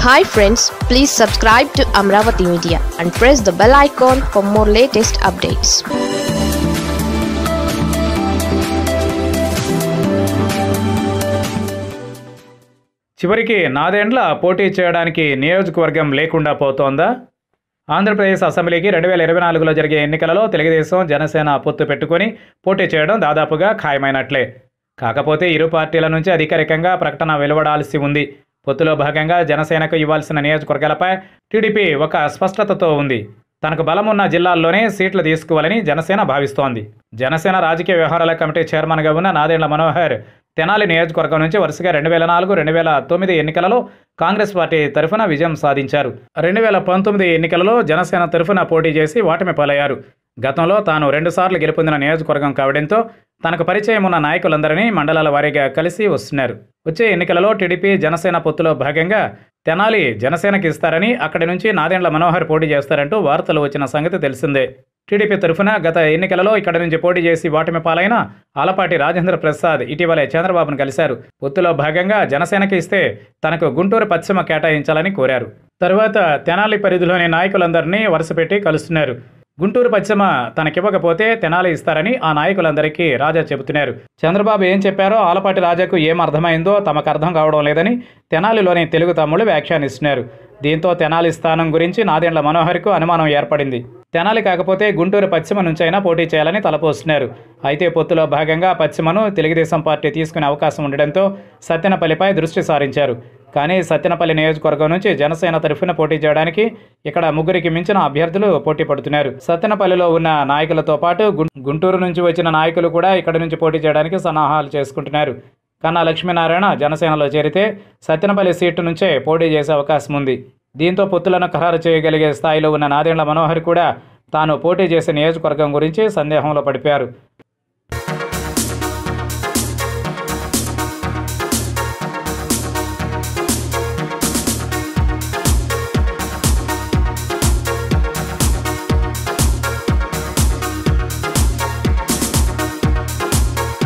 hi friends please subscribe to Amaravati media and press the bell icon for more latest updates చివరికి నాదేండ్ల పోటీ చేయడానికి నియోజకవర్గం లేకుండా పోతోందా ఆంధ్రప్రదేశ్ అసెంబ్లీకి రెండు వేల ఇరవై నాలుగులో జరిగే ఎన్నికలలో తెలుగుదేశం జనసేన పొత్తు పెట్టుకుని పోటీ చేయడం దాదాపుగా ఖాయమైనట్లే కాకపోతే ఇరు పార్టీల నుంచి అధికారికంగా ప్రకటన వెలువడాల్సి ఉంది పొత్తులో భాగంగా జనసేనకు ఇవ్వాల్సిన నియోజకవర్గాలపై టీడీపీ ఒక స్పష్టతతో ఉంది తనకు బలం ఉన్న జిల్లాల్లోనే సీట్లు తీసుకోవాలని జనసేన భావిస్తోంది జనసేన రాజకీయ వ్యవహారాల కమిటీ చైర్మన్గా ఉన్న నాదెండ్ల మనోహర్ తెనాలి నియోజకవర్గం నుంచి వరుసగా రెండు వేల నాలుగు రెండు వేల తొమ్మిది ఎన్నికలలో కాంగ్రెస్ పార్టీ తరఫున విజయం సాధించారు రెండు వేల పంతొమ్మిది ఎన్నికలలో జనసేన తరఫున పోటీ చేసి ఓటమి పాలయ్యారు గతంలో తాను రెండుసార్లు గెలుపొందిన నియోజకవర్గం కావడంతో తనకు పరిచయం ఉన్న నాయకులందరినీ మండలాల వారీగా కలిసి వస్తున్నారు వచ్చే ఎన్నికలలో టీడీపీ జనసేన పొత్తులో భాగంగా తెనాలి జనసేనకి ఇస్తారని అక్కడి నుంచి నాదెండ్ల మనోహర్ పోటీ చేస్తారంటూ వార్తలు వచ్చిన సంగతి తెలిసిందే టీడీపీ తరఫున గత ఎన్నికలలో ఇక్కడ నుంచి పోటీ చేసి ఓటమి పాలైన ఆలపాటి రాజేంద్ర ప్రసాద్ ఇటీవలే చంద్రబాబును కలిశారు పొత్తులో భాగంగా జనసేనకి ఇస్తే తనకు గుంటూరు పశ్చిమ కేటాయించాలని కోరారు తరువాత తెనాలి పరిధిలోని నాయకులందరినీ వరుసపెట్టి కలుస్తున్నారు గుంటూరు పశ్చిమ తనకివ్వకపోతే తెనాలి ఇస్తారని ఆ నాయకులందరికీ రాజా చెబుతున్నారు చంద్రబాబు ఏం చెప్పారో ఆలపాటి రాజాకు ఏం అర్థమైందో తమకు అర్థం కావడం లేదని తెనాలిలోని తెలుగు తమ్ముళ్ళు వ్యాఖ్యానిస్తున్నారు దీంతో తెనాలి స్థానం గురించి నాదెండ్ల మనోహర్కు అనుమానం ఏర్పడింది తెనాలి కాకపోతే గుంటూరు పశ్చిమ నుంచైనా పోటీ చేయాలని తలపోస్తున్నారు అయితే పొత్తులో భాగంగా పశ్చిమను తెలుగుదేశం పార్టీ తీసుకునే అవకాశం ఉండడంతో సత్తెనపల్లిపై దృష్టి సారించారు కానీ సత్తెనపల్లి నియోజకవర్గం నుంచి జనసేన తరఫున పోటీ చేయడానికి ఇక్కడ ముగ్గురికి మించిన అభ్యర్థులు పోటీ పడుతున్నారు సత్తెనపల్లిలో ఉన్న నాయకులతో పాటు గుం- గుంటూరు నుంచి వచ్చిన నాయకులు కూడా ఇక్కడ నుంచి పోటీ చేయడానికి సన్నాహాలు చేసుకుంటున్నారు కన్నా లక్ష్మీనారాయణ జనసేనలో చేరితే సత్తెనపల్లి సీటు నుంచే పోటీ చేసే అవకాశం ఉంది దీంతో పొత్తులను ఖరారు చేయగలిగే స్థాయిలో ఉన్న నాదెండ్ల మనోహర్ కూడా తాను పోటీ చేసే నియోజకవర్గం గురించి సందేహంలో పడిపోయారు